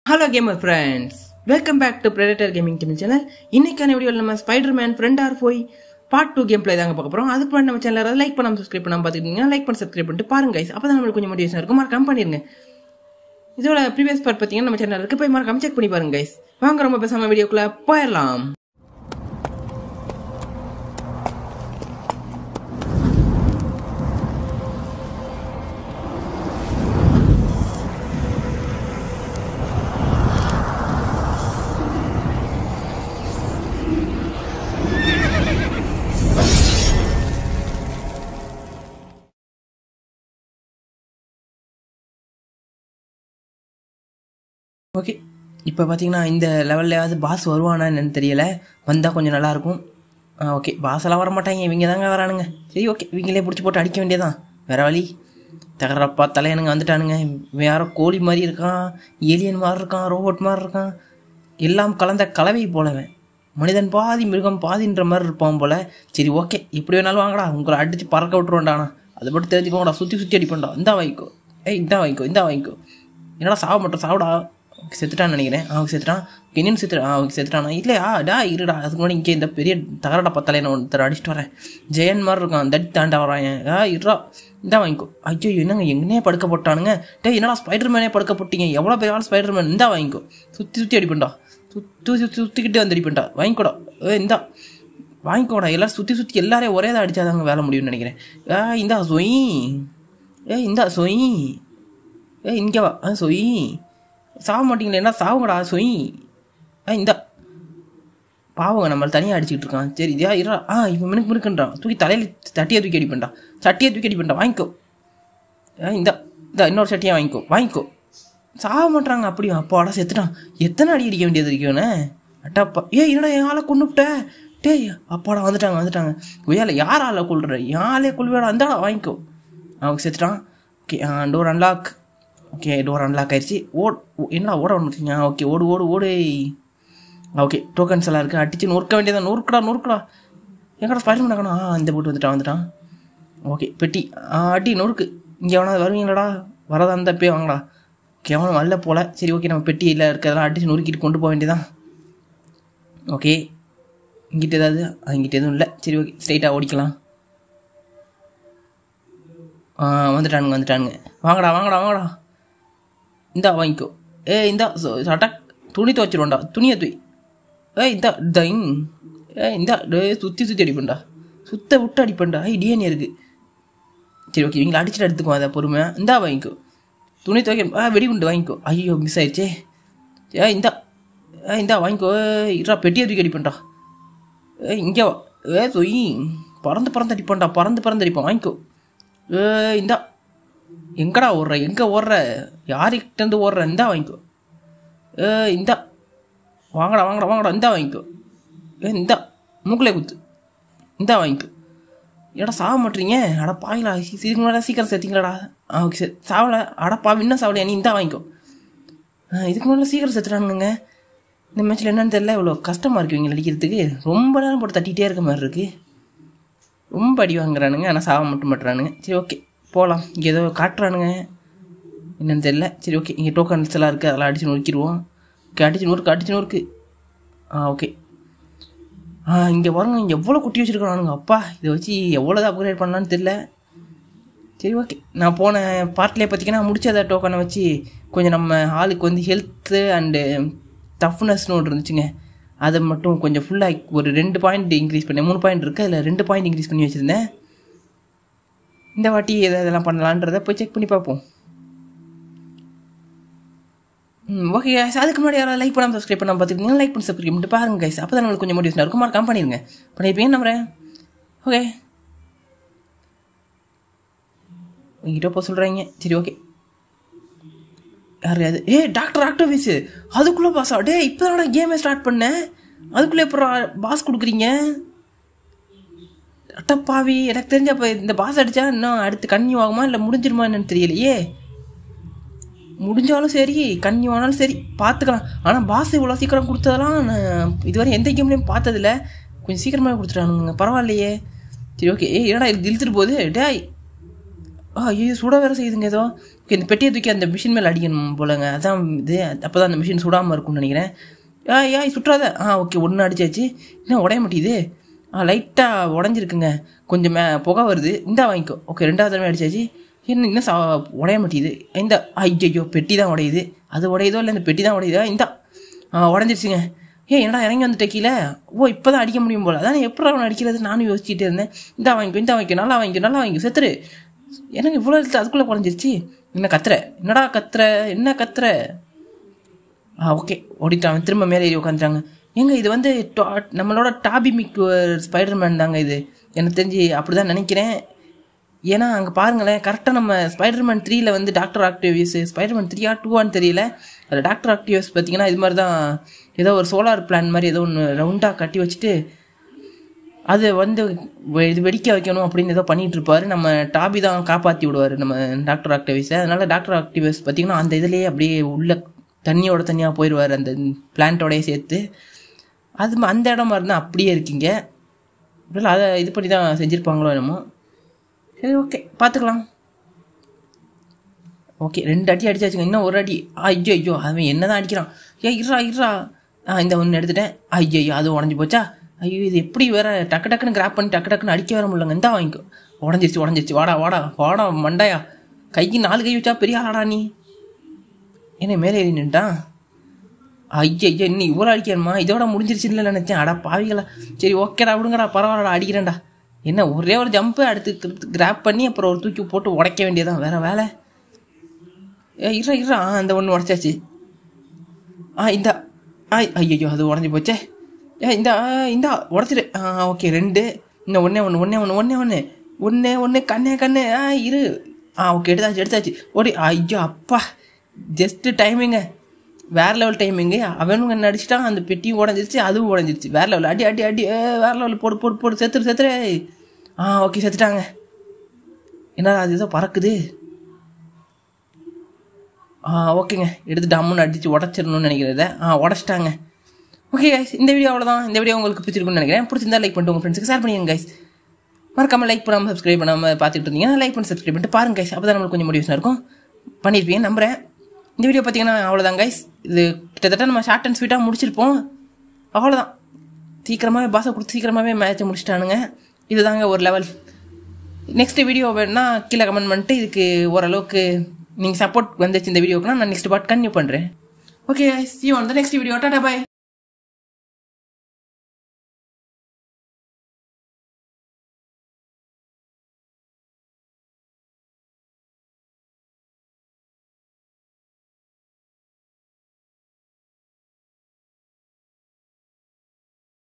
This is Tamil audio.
hello gamer friends welcome back to Predator gaming Tamil channel இன்னைக்கான வீடியோவில் நம்ம spider man friend or foe part two game play தாங்க பார்க்க போகிறோம் அதுக்கு முன்னாடி நம்ம சேனல் லைக் பண்ணாம சப்ஸ்கிரைப் பண்ணாம பார்த்துக்கிட்டீங்கன்னா லைக் பண்ணி சப்ஸ்கிரைப் பண்ணிட்டு பாருங்க guys அப்போ தான் நம்மளுக்கு கொஞ்சம் மோட்டிவேஷன் இருக்கும் மறக்காம பண்ணிருங்க இதோட ப்ரீவியஸ் பார்ட் பார்த்தீங்கன்னா நம்ம சேனல் இருக்கு போய் மறக்காம செக் பண்ணி பாருங்க guys வாங்க ரொம்ப பேசாம வீடியோக்குள்ள போயிடலாம் ஓகே இப்போ பார்த்தீங்கன்னா இந்த லெவல்லையாவது பாஸ் வருவானா என்னன்னு தெரியல வந்தால் கொஞ்சம் நல்லாயிருக்கும் ஆ ஓகே பாஸ் எல்லாம் வர மாட்டாங்க இவங்க தாங்க வரானுங்க சரி ஓகே இவங்களே பிடிச்சி போட்டு அடிக்க வேண்டியதான் வேற வழி தகரப்பா தலையனுங்க வந்துட்டானுங்க இவன் யாரோ கோழி மாதிரி இருக்கான் ஏலியன் மாதிரி இருக்கான் ரோபோட் மாதிரி இருக்கான் எல்லாம் கலந்த கலவை போலவன் மனிதன் பாதி மிருகம் பாதின்ற மாதிரி இருப்பான் போல சரி ஓகே எப்படி வேணாலும் வாங்கடா உங்களை அடித்து பறக்க விட்டுருவேன்டாண்ணா அதை மட்டும் தெரிஞ்சுக்கோங்கடா சுற்றி சுற்றி அடிப்பேன்டா இந்தா வாங்கிக்கோ ஏய் இந்தா வாங்கிக்கோ இந்தா வாங்கிக்கோ என்னடா சாவ மட்டும் சாவடா செத்துட்டான்னு நினைக்கிறேன் அவன் செத்துட்டான் என்னன்னு செத்துட்டான் அவன் செத்துட்டானா இல்லையா டா இருடா அதுக்கு முன்னாடி இங்கே இந்த பெரிய தகரடா பத்தலை நான் ஒருத்தர் அடிச்சுட்டு வரேன் ஜெயன் மாதிரி இருக்கான் தட்டி தாண்டா வரான் ஆ இருடா இந்தா வாங்கிக்கோ ஐயோ என்னங்க எங்கனே படுக்க போட்டானுங்க டேய் என்னடா ஸ்பைடர் மேனே படுக்க போட்டீங்க எவ்வளோ பெரிய ஆள் ஸ்பைடர் மேன் இந்தா வாங்கிக்கோ சுற்றி சுற்றி அடிப்பேன்டா சுற்றி சுற்றி சுற்றிக்கிட்டே வந்து அடிப்பேன்டா வாங்கிக்கோடா ஏ இந்தா வாங்கிக்கோடா எல்லாரும் சுற்றி சுற்றி எல்லாரையும் ஒரே தான் அடிச்சாதாங்க வேலை முடியும்னு நினைக்கிறேன் ஆ இந்தா சொய் ஏ இந்தா சொய் ஏ இங்கே வா ஆ சொய் சாக மாட்டீங்களே என்ன சாவுங்கடா சொய் ஆ இந்த பாவங்க நம்மள தனியாக அடிச்சுக்கிட்டு இருக்கான் சரி இதா இரா ஆ இப்போ மினுக்கு மினுக்குன்றான் தூக்கி தலையில் சட்டியை தூக்கி அடிப்பேன்டா சட்டியை தூக்கி அடிப்பேன்டா வாங்கிக்கோ ஆ இந்த இந்த இன்னொரு சட்டியை வாங்கிக்கோ வாங்கிக்கோ சாக மாட்டாங்க அப்படியும் அப்பாடா செத்துட்டான் எத்தனை அடி அடிக்க வேண்டியது இருக்குன்னு அட்டாப்பா ஏ என்னடா என் ஆளை கொண்டுவிட்ட டேய் அப்பாடா வந்துட்டாங்க வந்துட்டாங்க ஒய்யால யார் ஆளை கொள்ற என் ஆளே கொள்வேடா அந்தாடா வாங்கிக்கோ அவங்க செத்துட்டான் okay door unlock okay door unlock ஆயிடுச்சு ஓட் என்ன ஓட ஒன்று ஓகே ஓடு ஓடு ஓடு ஓகே டோக்கன்ஸ் எல்லாம் இருக்குது அடிச்சு நொறுக்க வேண்டியதான் நொறுக்கடா நொறுக்கடா எங்கடா ஸ்பைடர் பண்ண ஆ இந்த போட்டு வந்துட்டான் வந்துட்டான் ஓகே பெட்டி ஆ அடி நொறுக்கு இங்கே எவனா வருவீங்களாடா வரதா இருந்தால் போய் வாங்கடா ஓகே அவனும் வரல போல சரி ஓகே நம்ம பெட்டியில் இருக்கிறதெல்லாம் அடிச்சு நொறுக்கிட்டு கொண்டு போக வேண்டியதான் ஓகே இங்கிட்ட ஏதாவது அங்கிட்ட எதுவும் இல்லை சரி ஓகே ஸ்ட்ரைட்டாக ஓடிக்கலாம் ஆ வந்துட்டானுங்க வந்துட்டானுங்க வாங்கடா வாங்கடா வாங்கடா இந்தா வாங்கிக்கோ ஏ இந்தா சட்டக் துணி துவச்சிருவோண்டா துணியை தூய் ஏ இந்தா தைங் ஏ இந்தா டே சுற்றி சுற்றி அடிப்பேன்டா சுத்த விட்டு அடிப்பேன்டா ஐ டிஎன்ஏ இருக்குது சரி ஓகே இவங்களை அடிச்சுட்டு எடுத்துக்கோ அதை பொறுமை இந்தா வாங்கிக்கோ துணி துவைக்க ஆ வெடிகுண்டு வாங்கிக்கோ ஐயோ மிஸ் ஆயிடுச்சே ஏ இந்தா ஏ இந்தா வாங்கிக்கோ இரா பெட்டியை தூக்கி அடிப்பேன்டா ஏ இங்கே வா ஏ சொய் பறந்து பறந்து அடிப்பான்டா பறந்து பறந்து அடிப்பான் வாங்கிக்கோ ஏ இந்தா எங்கடா ஓடுற எங்கே ஓடுற யாருக்கிட்டேருந்து ஓடுற இந்தா வாங்கிக்கோ ஏ இந்தா வாங்கடா வாங்கடா வாங்கடா இந்தா வாங்கிக்கோ ஏ இந்தா மூக்கிலே குத்து இந்தா வாங்கிக்கோ ஏடா சாக மாட்டீங்க அட பாயிலா சீக்கிரம் மேலே சீக்கிரம் சேர்த்திங்களாடா ஆ ஓகே சார் சாவலை அட பா இன்னும் சாவலையா நீ இந்தா வாங்கிக்கோ ஆ இதுக்கு மேலே சீக்கிரம் செத்துறானுங்க இந்த மேட்ச்சில் என்னன்னு தெரியல இவ்வளோ கஷ்டமாக இருக்கு இவங்க அடிக்கிறதுக்கு ரொம்ப நேரம் போட்டு தட்டிகிட்டே இருக்க மாதிரி இருக்குது ரொம்ப அடி வாங்குறானுங்க ஆனால் சாக மட்டும் மாட்டுறானுங்க சரி ஓகே போகலாம் இங்கே ஏதோ காட்டுறானுங்க என்னன்னு தெரியல சரி ஓகே இங்கே டோக்கன்ஸ் எல்லாம் இருக்குது அதெல்லாம் அடிச்சு நொறுக்கிடுவோம் ஓகே அடிச்சு நொறுக்கு அடிச்சு நொறுக்கு ஆ ஓகே ஆ இங்கே பாருங்க இங்கே எவ்வளோ குட்டி வச்சுருக்கானுங்க அப்பா இதை வச்சு எவ்வளோ தான் அப்கிரேட் பண்ணலான்னு தெரில சரி ஓகே நான் போன பார்ட்லேயே பார்த்தீங்கன்னா முடிச்சத டோக்கனை வச்சு கொஞ்சம் நம்ம ஆளுக்கு வந்து ஹெல்த்து அண்டு டஃப்னஸ்னு ஒன்று இருந்துச்சுங்க அதை மட்டும் கொஞ்சம் ஃபுல்லாக ஒரு ரெண்டு பாயிண்ட் இன்க்ரீஸ் பண்ணேன் மூணு பாயிண்ட் இருக்குது அதில் ரெண்டு பாயிண்ட் இன்க்ரீஸ் பண்ணி வச்சுருந்தேன் இந்த வாட்டி எதை இதெல்லாம் பண்ணலான்றதை போய் செக் பண்ணி பார்ப்போம் ம் ஓகே கைஸ் அதுக்கு முன்னாடி யாராவது லைக் பண்ணாமல் சப்ஸ்கிரைப் பண்ணாமல் பார்த்துக்கிட்டீங்கன்னா லைக் பண்ணி சப்ஸ்கிரைப் பண்ணிட்டு பாருங்க கைஸ் அப்போ தான் உங்களுக்கு கொஞ்சம் மோட்டிவேஷன் இருக்கும் மறக்காம பண்ணிடுங்க பண்ணியிருப்பீங்க நம்புறேன் ஓகே உங்ககிட்ட போக சொல்கிறாங்க சரி ஓகே யார் அது ஏ டாக்டர் ஆக்டோவிஸ் அதுக்குள்ளே பாஸா டே இப்போ தான் கேமே ஸ்டார்ட் பண்ணேன் அதுக்குள்ளே எப்போ பாஸ் கொடுக்குறீங்க அட்டப்பாவி எனக்கு தெரிஞ்ச அப்போ இந்த பாஸ் அடித்தா இன்னும் அடுத்து கன்னியூ ஆகுமா இல்லை முடிஞ்சிருமா என்னன்னு தெரியலையே முடிஞ்சாலும் சரி கன்னியூ ஆனாலும் சரி பார்த்துக்கலாம் ஆனால் பாஸ் இவ்வளோ சீக்கிரம் கொடுத்ததெல்லாம் நான் இதுவரை எந்த கேம்லேயும் பார்த்ததில்ல கொஞ்சம் சீக்கிரமாக கொடுத்துட்டானுங்க பரவாயில்லையே சரி ஓகே ஏ என்னடா இது இழுத்துட்டு போகுது டேய் ஆ ஐயோ சுட வேற செய்யுதுங்க ஏதோ ஓகே இந்த பெட்டியை தூக்கி அந்த மிஷின் மேலே அடிக்கணும் போலங்க அதான் இது அப்போ தான் அந்த மிஷின் சுடாமல் இருக்கும்னு நினைக்கிறேன் ஆ ஏய் சுற்றாத ஆ ஓகே ஒன்று அடிச்சாச்சு என்ன உடைய மாட்டேங்குது ஆ லைட்டாக உடஞ்சிருக்குங்க கொஞ்சம் மே புகை வருது இந்தா வாங்கிக்கோ ஓகே ரெண்டாவது தடவை அடிச்சாச்சு என்ன இன்னும் சா உடைய மாட்டேங்குது இந்த ஐயோ பெட்டி தான் உடையுது அது உடையுதோ இல்லை இந்த பெட்டி தான் உடையுதா இந்தா ஆ உடஞ்சிருச்சுங்க ஏன் என்னடா இறங்கி வந்துட்ட கீழே ஓ இப்போ தான் அடிக்க முடியும் போல அதான் எப்படி அவனை அடிக்கிறது நானும் யோசிச்சுட்டே இருந்தேன் இந்தா வாங்கிக்கோ இந்த வாங்கிக்கோ நல்லா வாங்கிக்கோ நல்லா வாங்கிக்கோ செத்துரு எனக்கு இவ்வளோ எழுத்து அதுக்குள்ளே குறைஞ்சிருச்சு என்ன கத்துற என்னடா கத்துற என்ன கத்துற ஆ ஓகே ஓடிட்டான் திரும்ப மேலே ஏறி உட்காந்துட்டாங்க ஏங்க இது வந்து டா- நம்மளோட டாபி மிக் ஸ்பைடர்மேன் தாங்க இது எனக்கு தெரிஞ்சு அப்படி தான் நினைக்கிறேன் ஏன்னா அங்கே பாருங்களேன் கரெக்டாக நம்ம ஸ்பைடர்மேன் த்ரீல வந்து டாக்டர் ஆக்டிவியஸ் ஸ்பைடர்மேன் த்ரீயா டூவான்னு தெரியல அதில் டாக்டர் ஆக்டிவியஸ் பார்த்தீங்கன்னா இது மாதிரி தான் ஏதோ ஒரு சோலார் பிளான் மாதிரி ஏதோ ஒன்று ரவுண்டாக கட்டி வச்சுட்டு அது வந்து வெ- இது வெடிக்க வைக்கணும் அப்படின்னு ஏதோ பண்ணிட்டு இருப்பாரு நம்ம டாபி தான் காப்பாற்றி விடுவார் நம்ம டாக்டர் ஆக்டிவிஸை அதனால டாக்டர் ஆக்டிவிஸ் பார்த்தீங்கன்னா அந்த இதுலேயே அப்படியே உள்ள தண்ணியோட தண்ணியாக போயிடுவார் அந்த பிளான்ட்டோடய சேர்த்து அது ம- அந்த இடம் மாதிரி தான் அப்படியே இருக்கீங்க இல்லை அதை இது பண்ணி தான் செஞ்சுருப்பாங்களோ என்னமோ சரி ஓகே பார்த்துக்கலாம் ஓகே ரெண்டு அடி அடிச்சாச்சுங்க இன்னும் ஒரு அடி ஐயோ ஐயோ அவன் என்ன தான் அடிக்கிறான் ஏ இருறா இருறா ஆ இந்த ஒன்று எடுத்துட்டேன் ஐயோ ஐயோ அது உடஞ்சி போச்சா ஐயோ இது எப்படி வேற டக்கு டக்குன்னு கிராப் பண்ணி டக்கு டக்குன்னு அடிக்க வர முடியலங்க இந்தா வாங்கிக்கோ உடஞ்சிருச்சு உடஞ்சிருச்சு வாடா வாடா வாடா மண்டையா கைக்கு நாலு கை வச்சா பெரிய ஆளாடா நீ என்ன மேலே ஏறி நின்ட்டான் ஐயா ஐயா நீ இவ்வளோ அடிக்கணுமா இதோட முடிஞ்சிருச்சுன்னு நினச்சேன் அடா பாவிகளா சரி ஓகேடா விடுங்கடா பரவாயில்லடா அடிக்கிறேன்டா என்ன ஒரே ஒரு ஜம்ப்பு அடுத்து கிராப் பண்ணி அப்புறம் ஒரு தூக்கி போட்டு உடைக்க வேண்டியதான் வேற வேலை ஏ இருறா இருறா ஆ அந்த ஒன்று உடச்சாச்சு ஆ இந்த ஆ ஐயோ அது உடஞ்சி போச்சே ஏ இந்த ஆ, இந்தா உடச்சிடு ஆ ஓகே ரெண்டு இன்னும் ஒன்றே ஒன்று ஒன்றே ஒன்று ஒன்றே ஒன்று ஒன்றே ஒன்று கண்ணே கண்ணு ஆ இரு ஆ ஓகே எடுத்தாச்சு எடுத்தாச்சு ஓடி ஐயோ அப்பா ஜஸ்ட்டு டைமிங்க வேற லெவல் டைமிங்கு அவனுங்க என்ன அடிச்சிட்டான் அந்த பெட்டியும் உடஞ்சிருச்சு அதுவும் உடஞ்சிருச்சு வேற லெவல் அடி அடி அடி ஏ, வேற லெவல் போடு போடு போடு செத்துரு செத்துரு ஆ ஓகே செத்துட்டாங்க என்னடா அது ஏதோ பறக்குது ஆ ஓகேங்க எடுத்து டம்முன்னு அடித்து உடச்சிடணும்னு நினைக்கிறத ஆ உடச்சிட்டாங்க ஓகே கைஸ் இந்த வீடியோ அவ்வளோதான் இந்த வீடியோ உங்களுக்கு பிடிச்சிருக்குன்னு நினைக்கிறேன் பிடிச்சிருந்தா லைக் பண்ணிட்டு உங்கள் ஃப்ரெண்ட்ஸுக்கு ஷேர் பண்ணிடுங்க கைஸ் மறக்காம லைக் பண்ணாமல் சப்ஸ்கிரைப் பண்ணாமல் பார்த்துட்டு இருந்தீங்கன்னா லைக் பண்ணி சப்ஸ்கிரைப் பண்ணிட்டு பாருங்க கைஸ் அப்போ தான் நம்மளுக்கு கொஞ்சம் மோட்டிவேஷன் இருக்கும் பண்ணியிருப்பீங்க நம்புறேன் இந்த வீடியோ பார்த்தீங்கன்னா அவ்வளோதான் கைஸ் இது கிட்டத்தட்ட நம்ம ஷார்ட் அண்ட் ஸ்வீட்டாக முடிச்சிருப்போம் அவ்வளோதான் சீக்கிரமாகவே பாசை கொடுத்து சீக்கிரமாகவே மேட்சை முடிச்சிட்டானுங்க இதுதாங்க ஒரு லெவல் நெக்ஸ்ட் வீடியோ வேணுன்னா கீழே கமெண்ட் பண்ணிட்டு இதுக்கு ஓரளவுக்கு நீங்கள் சப்போர்ட் வந்துச்சு இந்த வீடியோக்குனா நான் நெக்ஸ்ட் பார்ட் கன்டினியூ பண்ணுறேன் okay see on the next video tata bye